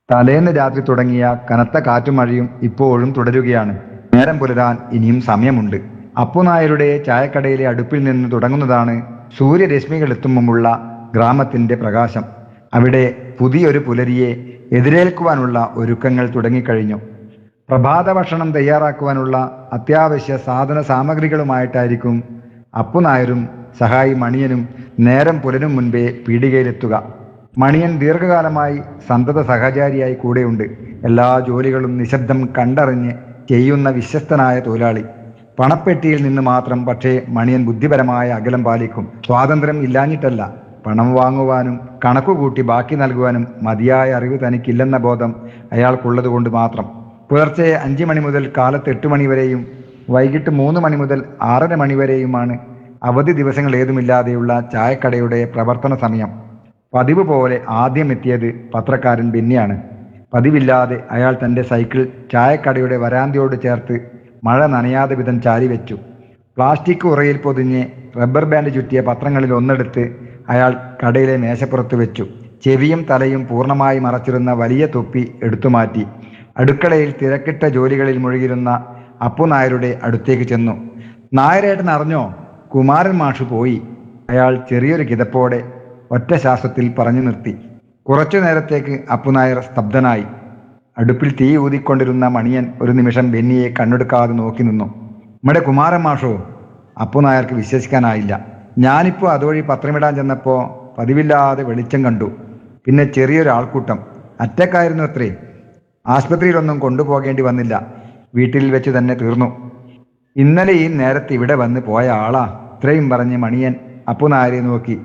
തലേന്ന് രാത്രി തുടങ്ങിയ കനത്ത കാറ്റും മഴയും ഇപ്പോഴും തുടരുകയാണ് നേരം പുലരാൻ ഇനിയും സമയമുണ്ട് അപ്പുനായരുടെ ചായക്കടയിലെ അടുപ്പിൽ നിന്ന് തുടങ്ങുന്നതാണ് സൂര്യരശ്മികൾ എത്തും മുമ്പുള്ള ഗ്രാമത്തിന്റെ പ്രകാശം അവിടെ പുതിയൊരു പുലരിയെ എതിരേൽക്കുവാനുള്ള ഒരുക്കങ്ങൾ തുടങ്ങിക്കഴിഞ്ഞു പ്രഭാത ഭക്ഷണം തയ്യാറാക്കുവാനുള്ള അത്യാവശ്യ സാധന സാമഗ്രികളുമായിട്ടായിരിക്കും അപ്പുനായരും സഹായി മണിയനും നേരം പുലരും മുൻപേ പീടികയിലെത്തുക മണിയൻ ദീർഘകാലമായി സന്തത സഹചാരിയായി കൂടെയുണ്ട് എല്ലാ ജോലികളും നിശബ്ദം കണ്ടറിഞ്ഞ് ചെയ്യുന്ന വിശ്വസ്തനായ തൊഴിലാളി പണപ്പെട്ടിയിൽ നിന്ന് മാത്രം പക്ഷേ മണിയൻ ബുദ്ധിപരമായ അകലം പാലിക്കും സ്വാതന്ത്ര്യം ഇല്ലാഞ്ഞിട്ടല്ല പണം വാങ്ങുവാനും കണക്കുകൂട്ടി ബാക്കി നൽകുവാനും മതിയായ അറിവ് തനിക്കില്ലെന്ന ബോധം അയാൾക്കുള്ളതുകൊണ്ട് മാത്രം പുലർച്ചെ അഞ്ച് മണി മുതൽ കാലത്ത് എട്ട് മണി വരെയും വൈകിട്ട് മൂന്ന് മണി മുതൽ ആറര മണി വരെയുമാണ് അവധി ദിവസങ്ങൾ ഏതുമില്ലാതെയുള്ള ചായക്കടയുടെ പ്രവർത്തന സമയം പതിവ് പോലെ ആദ്യം എത്തിയത് പത്രക്കാരൻ ബെന്നിയാണ് പതിവില്ലാതെ അയാൾ തൻ്റെ സൈക്കിൾ ചായക്കടയുടെ വരാന്തയോട് ചേർത്ത് മഴ നനയാതെ വിധം ചാരി വെച്ചു പ്ലാസ്റ്റിക് ഉറയിൽ പൊതിഞ്ഞ് റബ്ബർ ബാൻഡ് ചുറ്റിയ പത്രങ്ങളിൽ ഒന്നെടുത്ത് അയാൾ കടയിലെ മേശപ്പുറത്ത് വെച്ചു ചെവിയും തലയും പൂർണ്ണമായി മറച്ചിരുന്ന വലിയ തൊപ്പി എടുത്തുമാറ്റി അടുക്കളയിൽ തിരക്കിട്ട ജോലികളിൽ മുഴുകിയിരുന്ന അപ്പുനായരുടെ അടുത്തേക്ക് ചെന്നു നായരേട്ടൻ അറിഞ്ഞോ കുമാരൻ മാഷ് പോയി അയാൾ ചെറിയൊരു കിതപ്പോടെ ഒറ്റ ശ്വാസത്തിൽ പറഞ്ഞു നിർത്തി കുറച്ചു നേരത്തേക്ക് അപ്പുനായർ സ്തബ്ധനായി അടുപ്പിൽ തീ ഊതിക്കൊണ്ടിരുന്ന മണിയൻ ഒരു നിമിഷം ബെന്നിയെ കണ്ണെടുക്കാതെ നോക്കി നിന്നു നമ്മുടെ കുമാരൻ മാഷോ അപ്പുനായർക്ക് വിശ്വസിക്കാനായില്ല ഞാനിപ്പോൾ അതുവഴി പത്രമിടാൻ ചെന്നപ്പോൾ പതിവില്ലാതെ വെളിച്ചം കണ്ടു പിന്നെ ചെറിയൊരു ആൾക്കൂട്ടം അറ്റക്കായിരുന്നു അത്രേ ആശുപത്രിയിലൊന്നും കൊണ്ടുപോകേണ്ടി വന്നില്ല വീട്ടിൽ വെച്ച് തന്നെ തീർന്നു ഇന്നലെ ഈ നേരത്ത് ഇവിടെ വന്ന് പോയ ആളാ ഇത്രയും പറഞ്ഞ് മണിയൻ അപ്പുനായരെ നോക്കി